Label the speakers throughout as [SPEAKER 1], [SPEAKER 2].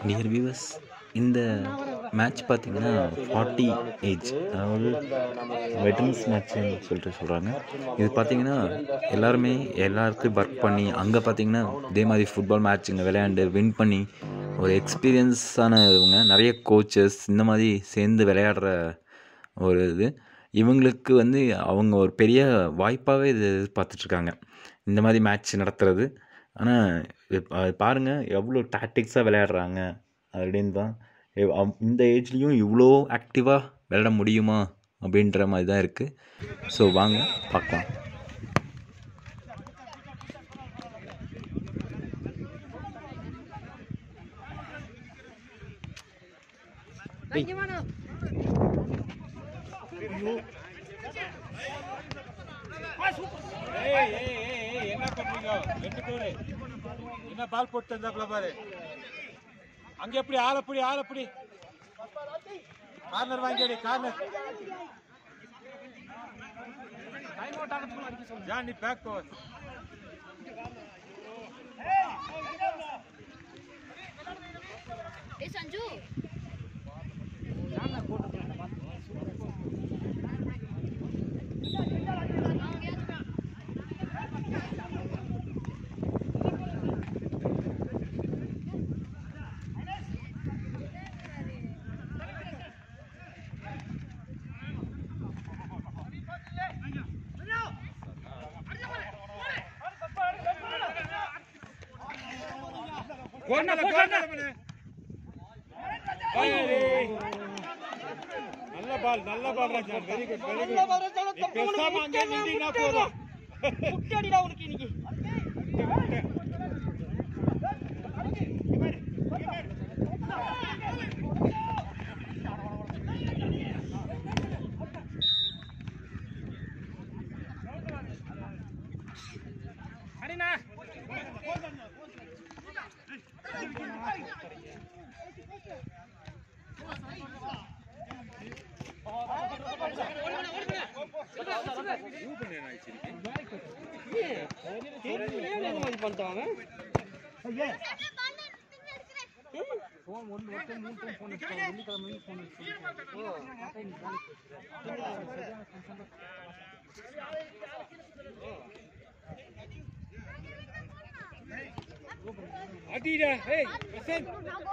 [SPEAKER 1] Dear viewers இந்த match பார்த்தீங்கன்னா forty age அதாவது வெட்டரன்ஸ் மேட்ச்னு சொல்லிட்டு சொல்கிறாங்க இது பார்த்தீங்கன்னா எல்லாருமே எல்லாருக்கும் ஒர்க் பண்ணி அங்கே பார்த்தீங்கன்னா இதே மாதிரி ஃபுட்பால் மேட்ச்சுங்க விளையாண்டு வின் பண்ணி ஒரு எக்ஸ்பீரியன்ஸான இவங்க நிறைய கோச்சஸ் இந்த மாதிரி சேர்ந்து விளையாடுற ஒரு இது இவங்களுக்கு வந்து அவங்க ஒரு பெரிய வாய்ப்பாகவே இது எதிர்பார்த்துட்ருக்காங்க இந்த மாதிரி மேட்ச் நடத்துறது ஆனால் பாருங்கள் எவ்வளோ டாக்டிக்ஸாக விளையாடுறாங்க அப்படின்னு தான் எவ்- அவ்- இந்த ஏஜ்லேயும் இவ்வளோ ஆக்டிவாக விளையாட முடியுமா அப்படின்ற மாதிரி தான் இருக்குது ஸோ வாங்க பார்க்கலாம்
[SPEAKER 2] ஏய் ஏய் ஏய் ஏய் என்ன பண்றீங்க ரெண்டு பேரு என்ன பால் போட்டு தந்தாப்ல பாரு அங்க எப்படி ஆளப்படி ஆளப்படி கார்னர் வாங்கியடி கார்னர் ஜான் நீ பேக் போ
[SPEAKER 3] ஏய் சஞ்சு
[SPEAKER 2] கோல் மேல கோல் மேல பண்ணு. ஏய். நல்ல பால் நல்ல ball Raja very good very good நீ பேசாம அங்கே நின்றீங்கன்னா போதும்
[SPEAKER 4] முட்டடிடா உனக்கு இன்னைக்கு அடிண்ணா பண்ணிட்டாங்க
[SPEAKER 2] அடிடா ஏய் பிரசன்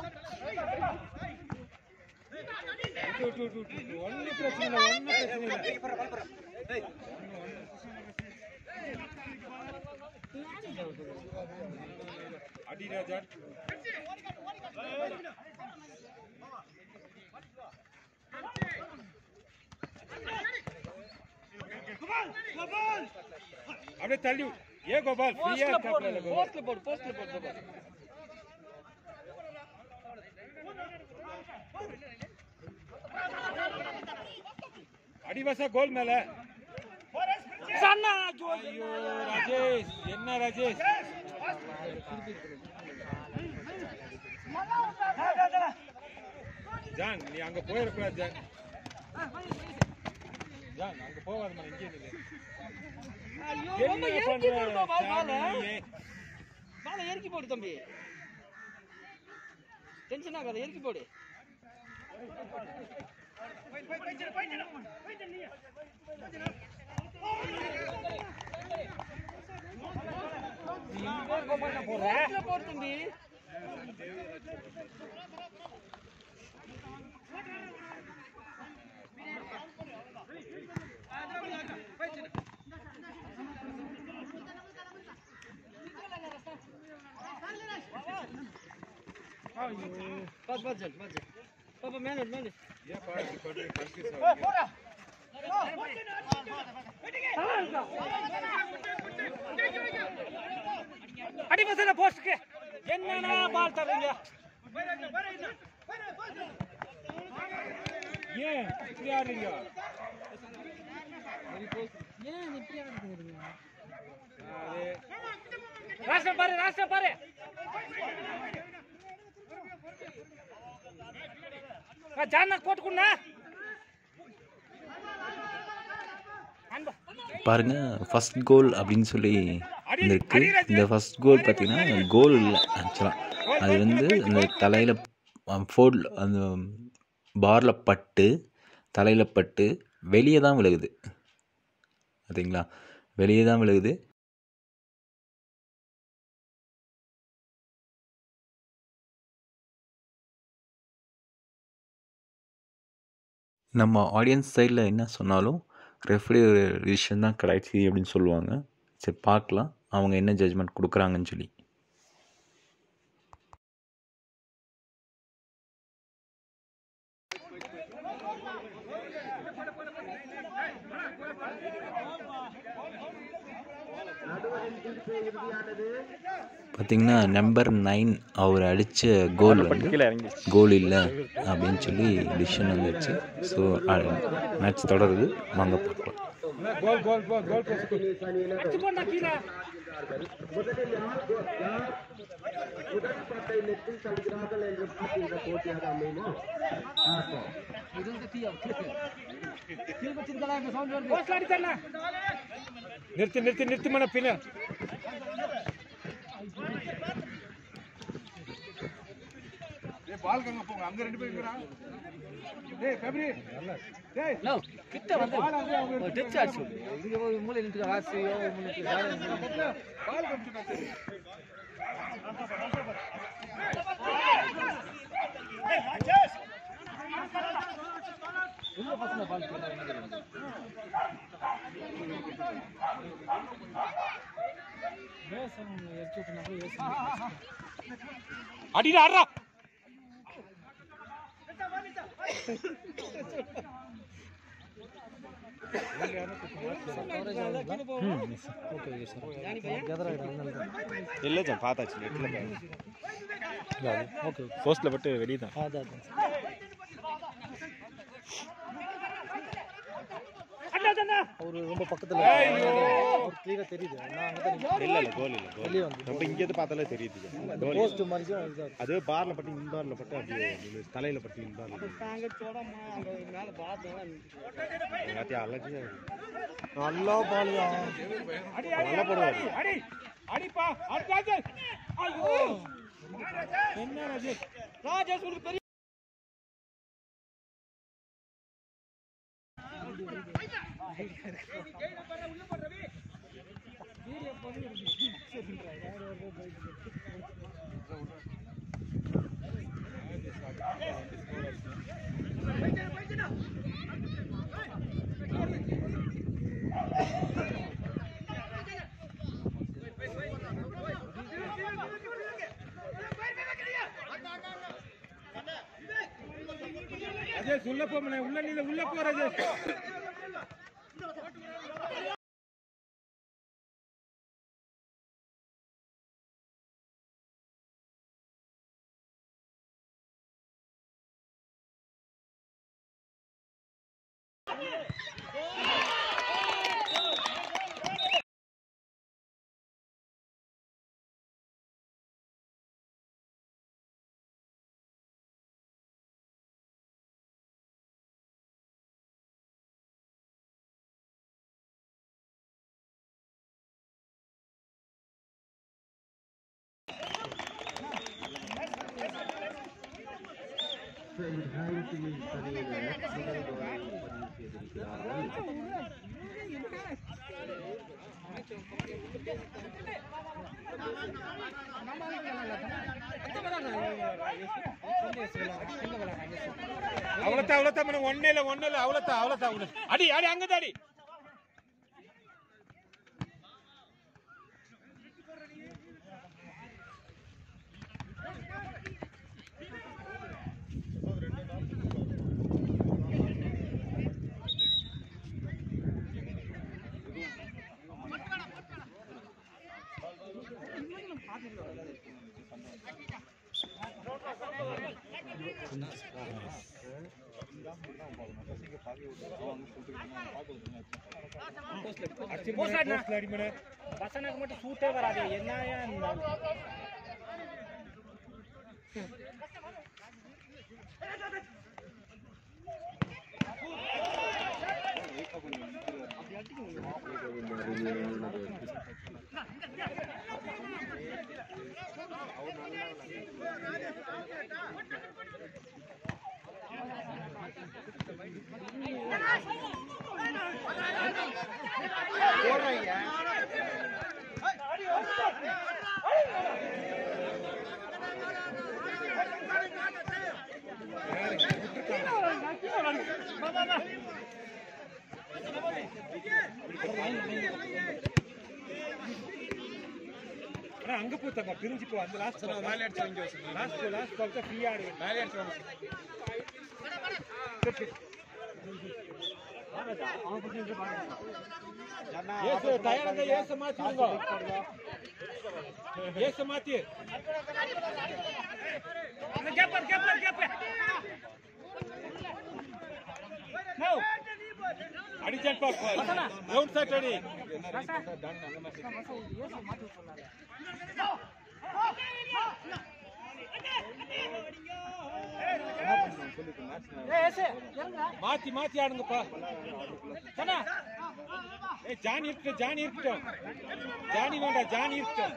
[SPEAKER 2] டு டு டு டு ஒண்ணு பிரச்சனை இல்ல ஒண்ணு பிரச்சனை இல்ல அடிடா ஜான் அப்படியே தள்ளி விடு. ஏ கோபால் ஃப்ரீயா
[SPEAKER 4] போஸ்ட்ல போடு
[SPEAKER 2] இருக்காப்ல கோபால்
[SPEAKER 4] போஸ்ட்ல போடு போஸ்ட்ல போடு போடு.
[SPEAKER 2] அடிவாசா கோல் மேல
[SPEAKER 4] சன்னா ஜோ
[SPEAKER 2] ஐயோ ராஜேஷ் என்ன ராஜேஷ் ஜான் நீ அங்க போயிடக்கூடாது ஜான் ஜான் அங்க போகாத மாதிரி இங்கே நில்லு
[SPEAKER 4] ஐயோ ரொம்ப
[SPEAKER 2] என்ன
[SPEAKER 4] இறக்கி
[SPEAKER 2] பண்ற
[SPEAKER 4] போடுப்பா பால் பால
[SPEAKER 2] சாமி?
[SPEAKER 4] பால இறக்கி போடு தம்பி டென்ஷன் ஆகாத இறக்கி போடு போஸ்ட்ல போடு தம்பி பாஸ் பாஸ் ஜன் பாஸ் ஜன் பாப்பா மேல மேல
[SPEAKER 2] ஏன் பாரு, பாரு, confuse ஆகுது.
[SPEAKER 4] அடி பசங்க போஸ்ட்க்கு என்னன்னா பால் தரீங்க
[SPEAKER 2] ஏன் இப்படி ஆடுறீங்க
[SPEAKER 4] ஏன் இப்படி ஆடுறீங்க
[SPEAKER 2] அது
[SPEAKER 4] ராஷ்டிரம் பாரு ராஷ்டிரம் பாரு ஜானா கோட்டுக்குண்ணா அன்பா
[SPEAKER 1] பாருங்கள் ஃபஸ்ட் கோல் அப்படின்னு சொல்லி இருக்கு இந்த ஃபஸ்ட் கோல் பார்த்தீங்கன்னா கோல் இல்லை ஆக்சுவலாக அது வந்து அந்த தலையில் ஃபோர்டில் அந்த பாரில் பட்டு தலையில் பட்டு வெளியே தான் விழுகுது பார்த்தீங்களா வெளியே தான் விழுகுது நம்ம ஆடியன்ஸ் சைடில் என்ன சொன்னாலும் ரெஃப்ரி டிசிஷன் தான் கடைசி அப்படின்னு சொல்லுவாங்க சரி பார்க்கலாம் அவங்க என்ன ஜட்ஜ்மெண்ட் கொடுக்குறாங்கன்னு சொல்லி பார்த்தீங்கன்னா நம்பர் நைன் அவர் அடித்த கோல் வந்து கோல் இல்லை அப்படின்னு சொல்லி டிசிஷன் வந்துடுச்சு ஸோ மேட்ச் தொடருது வாங்க பார்க்கலாம்
[SPEAKER 2] கோல் கோல் கோல் கோல் போஸ்ட்
[SPEAKER 4] அடிச்சு போண்டா கீழே போஸ்ட்ல அடிச்சேன்னா
[SPEAKER 2] நிறுத்து நிறுத்து நிறுத்து மன பின்ன பால் கங்க போங்க அங்க ரெண்டு பேர் இருக்கிறான் டேய் ஃபெப்ரி டேய்
[SPEAKER 4] கிட்ட வந்து டச் ஆச்சு இது ஒரு மூலை நின்று ஆசையோ
[SPEAKER 2] பால் கமிச்சு
[SPEAKER 4] உள்ள பசங்க பால்
[SPEAKER 2] அடிடா அடா
[SPEAKER 3] இல்லை சார் பார்த்தாச்சு நெட்டில் ஓகே போஸ்ட்டில் பட்டு வெளியே தான்
[SPEAKER 4] அவரு ரொம்ப பக்கத்துல கிளியரா தெரியுது நான் அங்க
[SPEAKER 3] இல்லை இல்லை கோல் இல்லை கோல் நம்ம இங்கேருந்து பார்த்தாலே தெரியுது கோல்
[SPEAKER 4] போஸ்ட் மாதிரி இதா
[SPEAKER 3] அது பாரில் பட்டு இந்த பாரில் பட்டு அப்படியே விழு. தலையில பட்டு இந்த பாரில்
[SPEAKER 4] மேல பார்த்தேன்
[SPEAKER 3] எல்லாத்தையும் அழைச்சி
[SPEAKER 4] நல்லா பாலுயா
[SPEAKER 2] அடி அடி
[SPEAKER 3] நல்லா போடுவாரு.
[SPEAKER 2] அடி அடிப்பா அடி ராஜேஷ் ஐயோ என்ன ராஜேஷ் ராஜேஷ் உங்களுக்கு பெரிய ராஜேஷ் உள்ள போ மனே உள்ள நீல உள்ள போ ராஜேஷ் அவ்வளோத்தான் அவ்வளோத்தான் மனே ஒன்னே இல்லை ஒன்னே இல்லை அவ்வளோத்தான் அவ்வளோத்தான் அவ்வளோ அடி அடி அங்கே அடி போஸ்ட்ல அடி மனே
[SPEAKER 4] பசனுக்கு மட்டும் சூட்டே வராது என்னையா இருந்தாலும்
[SPEAKER 2] அங்க போத்தப்பா பிரிஞ்சு போ அந்த லாஸ்ட் மேலே அடிச்சு வாங்கி லாஸ்ட் லாஸ்ட் பால் தான் ஃப்ரீயா ஆடு மேலே அடிச்சு வாங்க ஏசு தயாரா ஏசு மாத்தி விடுங்க ஏசு மாத்தி கேப்பர் கேப்பர் கேப்பர் நோ அடிச்சான் பா ரவுண்ட் சைட் அடி மாத்தி மாத்தி ஆடுங்கப்பா சொன்னா ஏ ஜானி இருக்கட்டும் ஜானி இருக்கட்டும் ஜானி வேண்டாம் ஜானி இருக்கட்டும்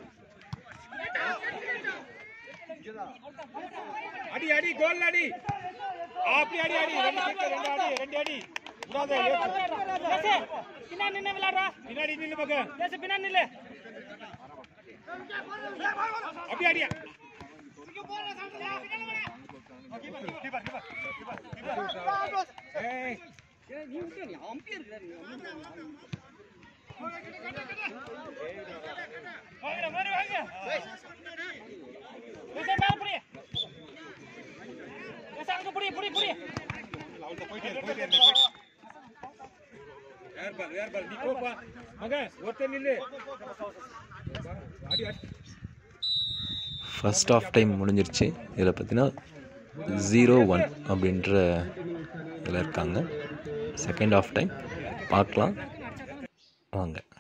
[SPEAKER 2] அடி அடி கோல் அடி அப்படி அடி அடி ரெண்டு kick, ரெண்டு அடி ரெண்டு அடி விடாத, ஏசு.
[SPEAKER 5] பின்னாடி நின்று விளையாடுறா
[SPEAKER 2] பின்னாடி நில்லு மகன்
[SPEAKER 5] ஏசு பின்னாடி நில்லு
[SPEAKER 2] அப்படி அடியா ஏய்
[SPEAKER 5] வாங்க வாங்க வாங்க ஏசு மேல புடி ஏசு அங்க புடி புடி புடி
[SPEAKER 2] அவள்கிட்ட போயிட்டே இரு, போயிட்டே இரு. வேர் பால் வேர் பால் நீ போப்பா மகன் ஒருத்தர் நில்லு அடி அடி
[SPEAKER 1] ஃபர்ஸ்ட் ஆஃப் டைம் முடிஞ்சிருச்சு இதில் பார்த்தீங்கன்னா ஜீரோ ஒன் அப்படின்ற இதில் இருக்காங்க செகண்ட் ஆஃப் டைம் பார்க்கலாம் வாங்க